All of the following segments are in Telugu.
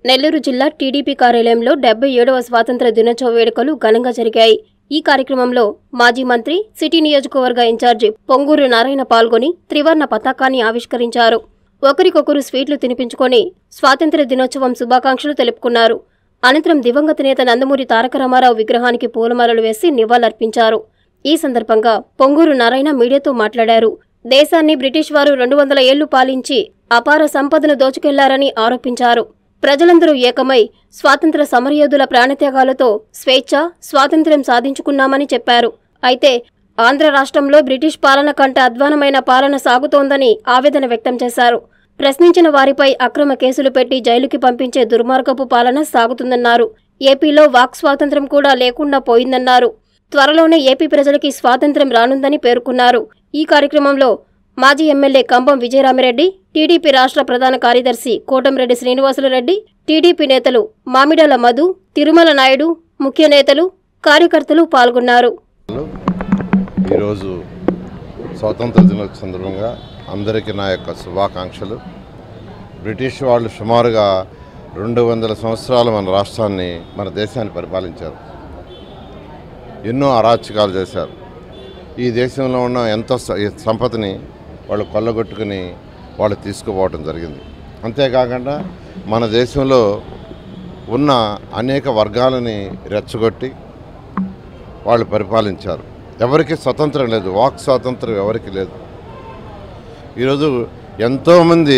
నెల్లూరు జిల్లా టీడీపీ కార్యాలయంలో డెబ్బై ఏడవ స్వాతంత్ర దినోత్సవ వేడుకలు ఘనంగా జరిగాయి ఈ కార్యక్రమంలో మాజీ మంత్రి సిటీ నియోజకవర్గ ఇన్ఛార్జి పొంగూరు నారాయణ పాల్గొని త్రివర్ణ పతాకాన్ని ఆవిష్కరించారు ఒకరికొకరు స్వీట్లు తినిపించుకొని స్వాతంత్ర దినోత్సవం శుభాకాంక్షలు తెలుపుకున్నారు అనంతరం దివంగత నేత నందమూరి తారక రామారావు విగ్రహానికి పూలమాలలు వేసి నివాళులర్పించారు ఈ సందర్భంగా పొంగూరు నారాయణ మీడియాతో మాట్లాడారు దేశాన్ని బ్రిటిష్ వారు రెండు వందల ఏళ్లు పాలించి అపార సంపదను దోచుకెళ్లారని ఆరోపించారు ప్రజలందరూ ఏకమై స్వాతంత్ర సమరయోధుల ప్రాణత్యాగాలతో స్వేచ్ఛ స్వాతంత్ర్యం సాధించుకున్నామని చెప్పారు అయితే ఆంధ్ర రాష్ట్రంలో బ్రిటిష్ పాలన కంటే అధ్వానమైన పాలన సాగుతోందని ఆవేదన వ్యక్తం చేశారు ప్రశ్నించిన వారిపై అక్రమ కేసులు పెట్టి జైలుకి పంపించే దుర్మార్గపు పాలన సాగుతుందన్నారు ఏపీలో వాక్ స్వాతంత్ర్యం కూడా లేకుండా పోయిందన్నారు త్వరలోనే ఏపీ ప్రజలకి స్వాతంత్ర్యం రానుందని పేర్కొన్నారు ఈ కార్యక్రమంలో మాజీ ఎమ్మెల్యే కంబం విజయరామిరెడ్డి టీడీపీ రాష్ట్ర ప్రధాన కార్యదర్శి కోటంరెడ్డి శ్రీనివాసులరెడ్డి టీడీపీ నేతలు మామిడాల మధు తిరుమల నాయుడు ముఖ్య నేతలు కార్యకర్తలు పాల్గొన్నారు ఈరోజు స్వాతంత్ర దినోత్సవ సందర్భంగా అందరికీ నా యొక్క శుభాకాంక్షలు బ్రిటిష్ వాళ్ళు సుమారుగా రెండు వందల సంవత్సరాలు మన రాష్ట్రాన్ని మన దేశాన్ని పరిపాలించారు ఎన్నో అరాచకాలు చేశారు ఈ దేశంలో ఉన్న ఎంతో స- ఈ సంపదని వాళ్ళు కొల్లగొట్టుకుని వాళ్ళు తీసుకుపోవడం జరిగింది అంతేకాకుండా మన దేశంలో ఉన్న అనేక వర్గాలని రెచ్చగొట్టి వాళ్ళు పరిపాలించారు ఎవరికి స్వతంత్రం లేదు వాక్ స్వాతంత్రం ఎవరికి లేదు ఈరోజు ఎంతోమంది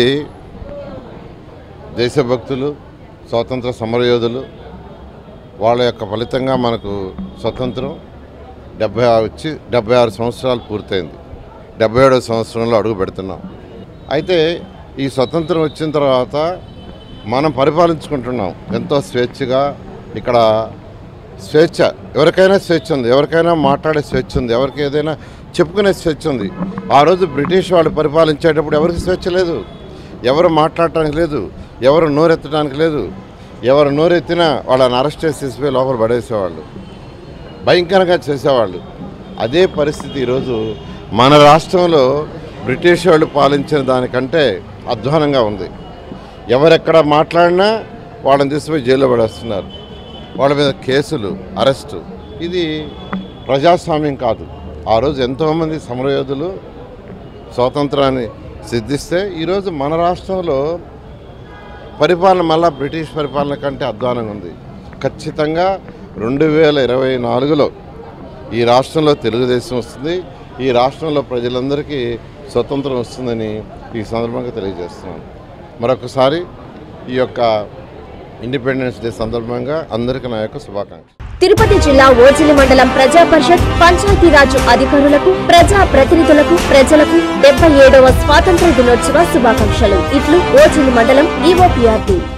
దేశభక్తులు స్వాతంత్ర సమరయోధులు వాళ్ళ యొక్క ఫలితంగా మనకు స్వతంత్రం డెబ్బై ఆరు వచ్చి డెబ్బై ఆరు సంవత్సరాలు పూర్తయింది డెబ్బై ఏడవ సంవత్సరంలో అడుగు పెడుతున్నాం అయితే ఈ స్వతంత్రం వచ్చిన తర్వాత మనం పరిపాలించుకుంటున్నాం ఎంతో స్వేచ్ఛగా ఇక్కడ స్వేచ్ఛ ఎవరికైనా స్వేచ్ఛ ఉంది ఎవరికైనా మాట్లాడే స్వేచ్ఛ ఉంది ఎవరికి ఏదైనా చెప్పుకునే స్వేచ్ఛ ఉంది ఆ రోజు బ్రిటిష్ వాళ్ళు పరిపాలించేటప్పుడు ఎవరికి స్వేచ్ఛ లేదు ఎవరు మాట్లాడటానికి లేదు ఎవరు నోరెత్తడానికి లేదు ఎవరు నోరెత్తినా వాళ్ళని అరెస్ట్ చేసి తీసుకుపోయి లోపల పడేసేవాళ్ళు భయంకరంగా చేసేవాళ్ళు అదే పరిస్థితి ఈరోజు మన రాష్ట్రంలో బ్రిటిష్ వాళ్ళు పాలించిన దానికంటే అధ్వానంగా ఉంది ఎవరెక్కడ మాట్లాడినా వాళ్ళని తీసుకుపోయి జైల్లో పడేస్తున్నారు వాళ్ళ మీద కేసులు అరెస్టు ఇది ప్రజాస్వామ్యం కాదు ఆ రోజు ఎంతోమంది సమరయోధులు స్వాతంత్రాన్ని సిద్ధిస్తే ఈరోజు మన రాష్ట్రంలో పరిపాలన మళ్ళా బ్రిటిష్ పరిపాలన కంటే అధ్వానంగా ఉంది ఖచ్చితంగా రెండు వేల ఇరవై నాలుగులో ఈ రాష్ట్రంలో తెలుగుదేశం వస్తుంది ఈ రాష్ట్రంలో ప్రజలందరికీ స్వతంత్రం వస్తుందని ఈ సందర్భంగా తెలియజేస్తున్నాను మరొకసారి ఈ యొక్క ఇండిపెండెన్స్ డే సందర్భంగా అందరికీ నా యొక్క శుభాకాంక్షలు తిరుపతి జిల్లా ఓజిలి మండలం ప్రజా పరిషత్ పంచాయతీరాజ్ అధికారులకు ప్రజా ప్రతినిధులకు ప్రజలకు డెబ్బై ఏడవ స్వాతంత్ర దినోత్సవ శుభాకాంక్షలు ఇట్లు ఓజిలి మండలం ఈఓపీఆర్టీ